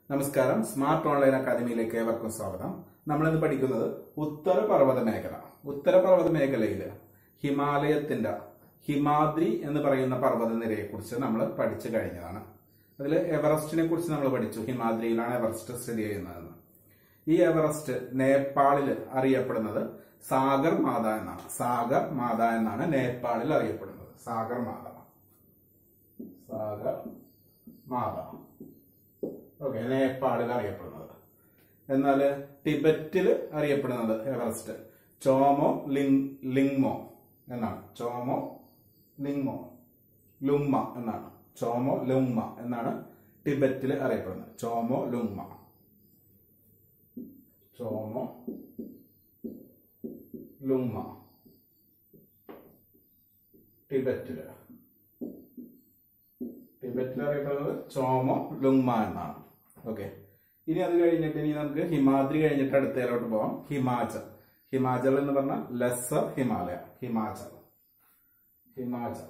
നമസ്കാരം smart online അക്കാദമിയിലേക്ക് ഏവർക്കും സ്വാഗതം നമ്മളിന്ന് പഠിക്കുന്നത് ഉത്തരപർവ്വത മേഖല ഉത്തരപർവ്വത മേഖലയിൽ ഹിമാലയത്തിന്റെ ഹിമാദ്രി എന്ന് പറയുന്ന പർവ്വത നിരയെ കുറിച്ച് നമ്മൾ പഠിച്ചു കഴിഞ്ഞതാണ് അതിൽ എവറസ്റ്റിനെ കുറിച്ച് നമ്മൾ പഠിച്ചു ഹിമാദ്രിയിലാണ് എവറസ്റ്റ് സ്ഥിതി ചെയ്യുന്നതെന്ന് ഈ എവറസ്റ്റ് നേപ്പാളിൽ അറിയപ്പെടുന്നത് സാഗർ മാത എന്നാണ് സാഗർ മാത എന്നാണ് നേപ്പാളിൽ അറിയപ്പെടുന്നത് സാഗർ മാത സാഗർ മാത ഓക്കെ നേപ്പാളിൽ അറിയപ്പെടുന്നത് എന്നാൽ ടിബറ്റിൽ അറിയപ്പെടുന്നത് എവറസ്റ്റ് ചോമോ ലിങ് ലിങ്മോ എന്നാണ് ചോമോ ലിങ്മോ ലുമ്മ എന്നാണ് ചോമോ ലുമ്മ എന്നാണ് ടിബറ്റിൽ അറിയപ്പെടുന്നത് ചോമോ ലുമ്മ ചോമോ ലുമ്മ ടിബറ്റില് ടിബറ്റിൽ അറിയപ്പെടുന്നത് ചോമോ ലുങ്മ എന്നാണ് ഓക്കെ ഇനി അത് കഴിഞ്ഞിട്ട് ഇനി നമുക്ക് ഹിമാദ്രി കഴിഞ്ഞിട്ട് അടുത്തതിലോട്ട് പോവാം ഹിമാചൽ ഹിമാചൽ എന്ന് പറഞ്ഞാൽ ലെസർ ഹിമാലയ ഹിമാചൽ ഹിമാചൽ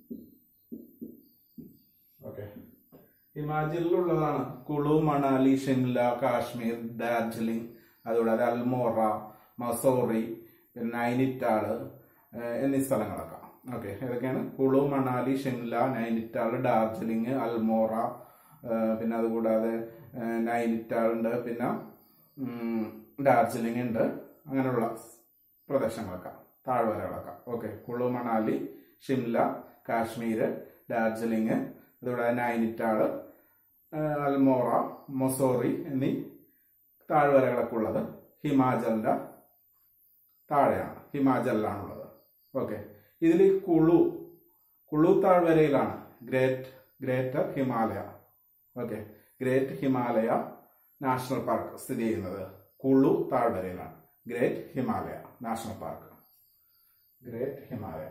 ഓക്കെ ഹിമാചലിലുള്ളതാണ് കുളു മണാലി ഷിംല കാശ്മീർ ഡാർജിലിംഗ് അതുകൂടാതെ അൽമോറ മസോറി നൈനിറ്റാള് ഏഹ് എന്നീ സ്ഥലങ്ങളൊക്കെ ഓക്കെ ഏതൊക്കെയാണ് കുളു മണാലി ഷിംല നൈനിറ്റാൾ ഡാർജിലിംഗ് അൽമോറ ഏഹ് പിന്നെ അതുകൂടാതെ ഏഹ് നൈനിറ്റാൾ ഉണ്ട് പിന്നെ ഉം, ഡാർജിലിംഗ് ഉണ്ട് അങ്ങനെയുള്ള പ്രദേശങ്ങളൊക്കെ താഴ്വരകളൊക്കെ ഓക്കെ കുളു മണാലി ഷിംല കാശ്മീർ ഡാർജിലിംഗ് അതുകൂടാതെ നൈനിറ്റാള് ഏഹ് അൽമോറ മൊസോറി എന്നീ താഴ്വരകളൊക്കെ ഉള്ളത് ഹിമാചലിന്റെ താഴെയാണ് ഹിമാചലിലാണുള്ളത് ഓക്കെ ഇതിൽ ഈ കുളു കുളു താഴ്വരയിലാണ് great greater Himalaya okay great Himalaya national park സ്ഥിതി ചെയ്യുന്നത് കുളു താഴ്വരയിലാണ് great Himalaya national park great Himalaya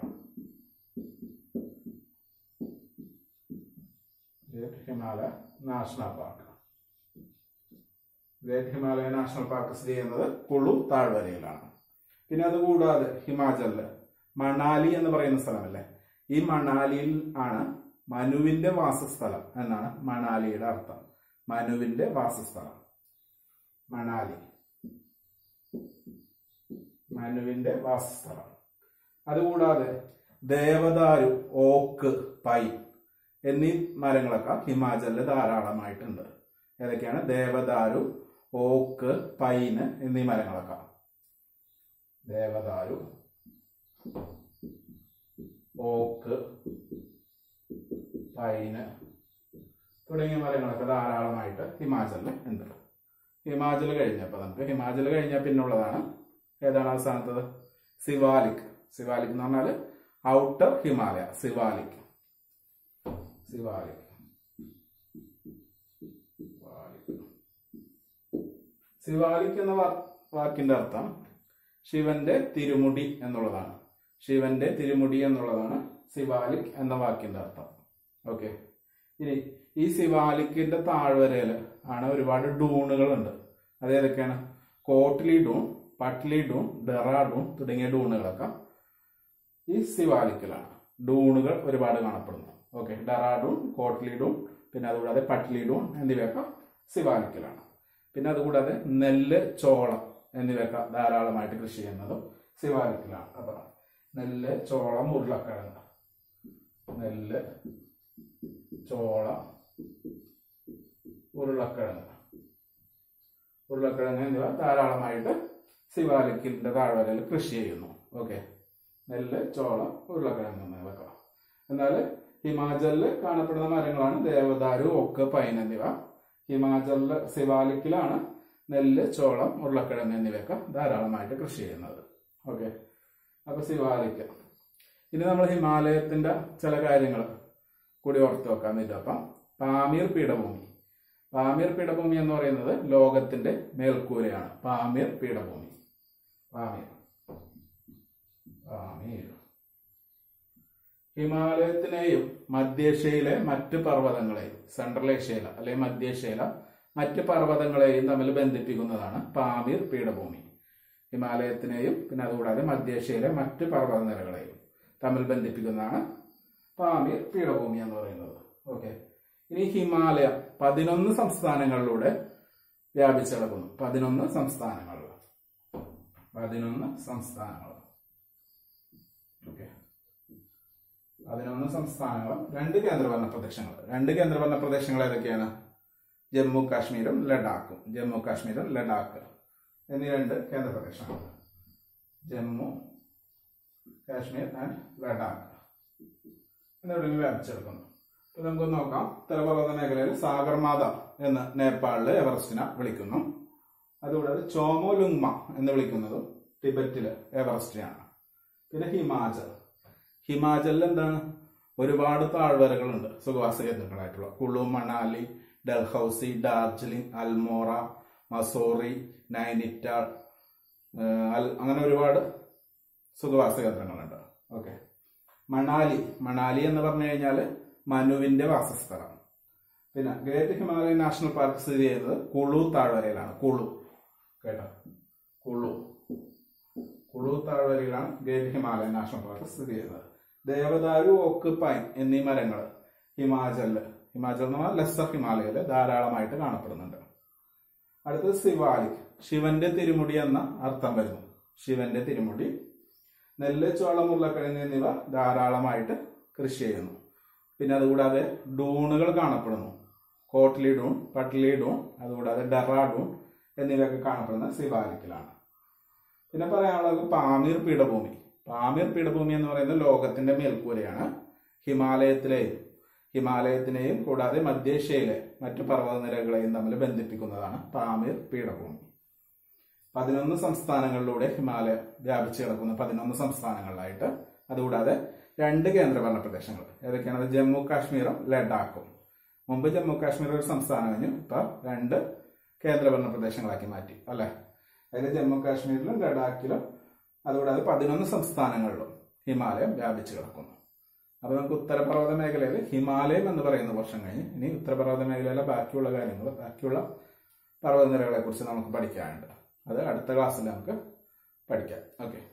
great Himalaya national park great Himalaya national park സ്ഥിതി ചെയ്യുന്നത് കുളു താഴ്വരയിലാണ് പിന്നെ അതുകൂടാതെ ഹിമാചലില് മണാലി എന്ന് പറയുന്ന സ്ഥലമല്ലേ ഈ മണാലിയിൽ ആണ് മനുവിന്റെ വാസസ്ഥലം എന്നാണ് മണാലിയുടെ അർത്ഥം മനുവിന്റെ വാസസ്ഥലം മണാലി മനുവിന്റെ വാസസ്ഥലം അതുകൂടാതെ ദേവദാരു ഓക്ക് പൈൻ എന്നീ മരങ്ങളൊക്കെ ഹിമാചലിൽ ധാരാളമായിട്ടുണ്ട് ഏതൊക്കെയാണ് ദേവദാരു ഓക്ക് പൈന് എന്നീ മരങ്ങളൊക്കെ ദേവദാരു ഓക്ക് പൈന് തുടങ്ങിയ മരങ്ങളൊക്കെ ധാരാളമായിട്ട് ഹിമാചലിൽ ഉണ്ട് ഹിമാചൽ കഴിഞ്ഞപ്പോൾ നമുക്ക് ഹിമാചൽ കഴിഞ്ഞാൽ പിന്നുള്ളതാണ് ഏതാണ് അവസാനത്തത് സിവാലിക് സിവാലിക് എന്ന് പറഞ്ഞാൽ ഔട്ടർ ഹിമാലയ സിവാലിക് സിവാലിക് സിവാലിക് സിവാലിക് എന്ന വാ- വാക്കിന്റെ അർത്ഥം ശിവന്റെ തിരുമുടി എന്നുള്ളതാണ് ശിവന്റെ തിരുമുടി എന്നുള്ളതാണ് സിവാലിക് എന്ന വാക്കിന്റെ അർത്ഥം ഓക്കെ ഇനി ഈ സിവാലിക്കിന്റെ താഴ്വരയില് ആണ് ഒരുപാട് ഡൂണുകളുണ്ട് അത് ഏതൊക്കെയാണ് കോട്ട്ലി ഡൂൺ പട്ലി ഡൂൺ ഡെറാഡൂൺ തുടങ്ങിയ ഡൂണുകളൊക്കെ ഈ സിവാലിക്കിലാണ് ഡൂണുകൾ ഒരുപാട് കാണപ്പെടുന്നു ഓക്കെ ഡെറാഡൂൺ കോട്ട്ലി ഡൂൺ പിന്നെ അതുകൂടാതെ പട്ലി ഡൂൺ എന്നിവയൊക്കെ സിവാലിക്കിലാണ് പിന്നെ അതുകൂടാതെ നെല്ല് ചോളം എന്നിവയൊക്കെ ധാരാളമായിട്ട് കൃഷി ചെയ്യുന്നതും സിവാലിക്കിലാണ് അപ്പൊ നെല്ല് ചോളം ഉരുളക്കിഴങ്ങ് നെല്ല് ചോളം ഉരുളക്കിഴങ്ങ് ഉരുളക്കിഴങ്ങ് എന്നിവ ധാരാളമായിട്ട് സിവാലിക്കിന്റെ താഴ്വരയിൽ കൃഷി ചെയ്യുന്നു ഓക്കെ നെല്ല് ചോളം ഉരുളക്കിഴങ്ങ് എന്നിവയൊക്കെ എന്നാൽ ഹിമാചലിൽ കാണപ്പെടുന്ന മരങ്ങളാണ് ദേവദാരു ഒക്കെ പൈൻ എന്നിവ ഹിമാചലിലെ സിവാലിക്കിലാണ് നെല്ല് ചോളം ഉരുളക്കിഴങ്ങ് എന്നിവയൊക്കെ ധാരാളമായിട്ട് കൃഷി ചെയ്യുന്നത് ഓക്കെ അപ്പൊ സിവാലിക്ക് ഇനി നമ്മൾ ഹിമാലയത്തിന്റെ ചില കാര്യങ്ങൾ കൂടി ഓർത്ത് വെക്കാൻ ഇതിനൊപ്പം പാമീർ പീഠഭൂമി പാമീർ പീഠഭൂമി എന്ന് പറയുന്നത് ലോകത്തിന്റെ മേൽക്കൂരയാണ് പാമീർ പീഠഭൂമി പാമീർ പാമീർ ഹിമാലയത്തിനെയും മധ്യേഷ്യയിലെ മറ്റ് പർവ്വതങ്ങളെയും സെൻട്രൽ ഏഷ്യയിലെ അല്ലെങ്കിൽ മധ്യേഷ്യയിലെ മറ്റ് പർവ്വതങ്ങളെയും തമ്മിൽ ബന്ധിപ്പിക്കുന്നതാണ് പാമീർ പീഠഭൂമി ഹിമാലയത്തിനെയും പിന്നെ അതുകൂടാതെ മധ്യേഷ്യയിലെ മറ്റ് പർവ്വത നിരകളെയും തമ്മിൽ ബന്ധിപ്പിക്കുന്നതാണ് പാമീർ പീഠഭൂമി എന്ന് പറയുന്നത് ഓക്കെ ഇനി ഹിമാലയ പതിനൊന്ന് സംസ്ഥാനങ്ങളിലൂടെ വ്യാപിച്ചു കിടക്കുന്നു പതിനൊന്ന് സംസ്ഥാനങ്ങൾ പതിനൊന്ന് സംസ്ഥാനങ്ങൾ ഓക്കെ പതിനൊന്ന് സംസ്ഥാനങ്ങളും രണ്ട് കേന്ദ്രഭരണ പ്രദേശങ്ങൾ രണ്ട് കേന്ദ്രഭരണ പ്രദേശങ്ങൾ ഏതൊക്കെയാണ് ജമ്മു കാശ്മീരും ലഡാക്കും ജമ്മു കാശ്മീരും ലഡാക്ക് എന്നീ രണ്ട് കേന്ദ്രപ്രദേശങ്ങൾ ജമ്മു കാശ്മീർ ആൻഡ് ലഡാക്ക് എന്നിവിടെ വ്യാപിച്ചെടുക്കുന്നു അപ്പൊ നമുക്ക് നോക്കാം ഉത്തരപർവ്വത മേഖലയിൽ സാഗർമാത എന്ന് നേപ്പാളില് എവറസ്റ്റിനെ വിളിക്കുന്നു അതുകൂടാതെ ചോമോലുങ്മ എന്ന് വിളിക്കുന്നതും ടിബറ്റില് എവറസ്റ്റിനെയാണ് പിന്നെ ഹിമാചൽ ഹിമാചലിൽ എന്താണ് ഒരുപാട് താഴ്വരകളുണ്ട് സുഖവാസ കേന്ദ്രങ്ങളായിട്ടുള്ള കുളു മണാലി ഡൽഹൌസി ഡാർജിലിംഗ് അൽമോറ മസോറി നൈനിറ്റാൾ ഏഹ് അൽ- അങ്ങനെ ഒരുപാട് സുഖവാസ കേന്ദ്രങ്ങളുണ്ട് ഓക്കെ മണാലി മണാലി എന്ന് പറഞ്ഞു കഴിഞ്ഞാൽ മനുവിന്റെ വാസസ്ഥലം പിന്നെ ഗ്രേറ്റ് ഹിമാലയൻ നാഷണൽ പാർക്ക് സ്ഥിതി ചെയ്യുന്നത് കുളു താഴ്വരയിലാണ് കുളു കേട്ടോ കുളു കുളു താഴ്വരയിലാണ് ഗ്രേറ്റ് ഹിമാലയൻ നാഷണൽ പാർക്ക് സ്ഥിതി ചെയ്യുന്നത് ദേവദാരു ഓക്ക് പൈൻ എന്നീ മരങ്ങൾ ഹിമാചലില് ഹിമാചൽ എന്ന് പറഞ്ഞാൽ ലെസ്സർ ഹിമാലയയില് ധാരാളമായിട്ട് കാണപ്പെടുന്നുണ്ട് അടുത്തത് സിവാലിക് ശിവന്റെ തിരുമുടി എന്ന അർത്ഥം വരുന്നു ശിവന്റെ തിരുമുടി നെല്ല് ചോളം ഉരുളക്കിഴങ്ങ് എന്നിവ ധാരാളമായിട്ട് കൃഷി ചെയ്യുന്നു പിന്നെ അതുകൂടാതെ ഡൂണുകൾ കാണപ്പെടുന്നു കോട്ട്ലി ഡൂൺ പട്ലി ഡൂൺ അതുകൂടാതെ ഡെറാ ഡൂൺ എന്നിവയൊക്കെ കാണപ്പെടുന്ന സിവാലിക്കിലാണ് പിന്നെ പറയാനുള്ളത് പാമീർ പീഠഭൂമി പാമീർ പീഠഭൂമി എന്ന് പറയുന്നത് ലോകത്തിന്റെ മേൽക്കൂരയാണ് ഹിമാലയത്തിലെയും ഹിമാലയത്തിനെയും കൂടാതെ മധ്യേഷ്യയിലെ മറ്റു പർവ്വതനിരകളെയും തമ്മിൽ ബന്ധിപ്പിക്കുന്നതാണ് പാമീർ പീഠഭൂമി പതിനൊന്ന് സംസ്ഥാനങ്ങളിലൂടെ ഹിമാലയം വ്യാപിച്ചു കിടക്കുന്ന പതിനൊന്ന് സംസ്ഥാനങ്ങളിലായിട്ട് അതുകൂടാതെ രണ്ട് കേന്ദ്രഭരണ പ്രദേശങ്ങൾ ഏതൊക്കെയാണ് ജമ്മു കാശ്മീറും ലഡാക്കും മുമ്പ് ജമ്മു കാശ്മീർ ഒരു സംസ്ഥാനം കഴിഞ്ഞു ഇപ്പൊ രണ്ട് കേന്ദ്രഭരണ പ്രദേശങ്ങളാക്കി മാറ്റി അല്ലെ അതിൽ ജമ്മു കാശ്മീരിലും ലഡാക്കിലും അതുകൂടാതെ പതിനൊന്ന് സംസ്ഥാനങ്ങളിലും ഹിമാലയം വ്യാപിച്ചു കിടക്കുന്നു അപ്പൊ നമുക്ക് ഉത്തരപർവ്വത മേഖലയിൽ ഹിമാലയം എന്ന് പറയുന്ന വർഷം കഴിഞ്ഞ് ഇനി ഉത്തരപർവ്വത മേഖലയിലെ ബാക്കിയുള്ള കാര്യങ്ങൾ ബാക്കിയുള്ള പർവ്വതനിരകളെ കുറിച്ച് നമുക്ക് പഠിക്കാനുണ്ട് അത് അടുത്ത ക്ലാസ്സിൽ നമുക്ക് പഠിക്കാം ഓക്കെ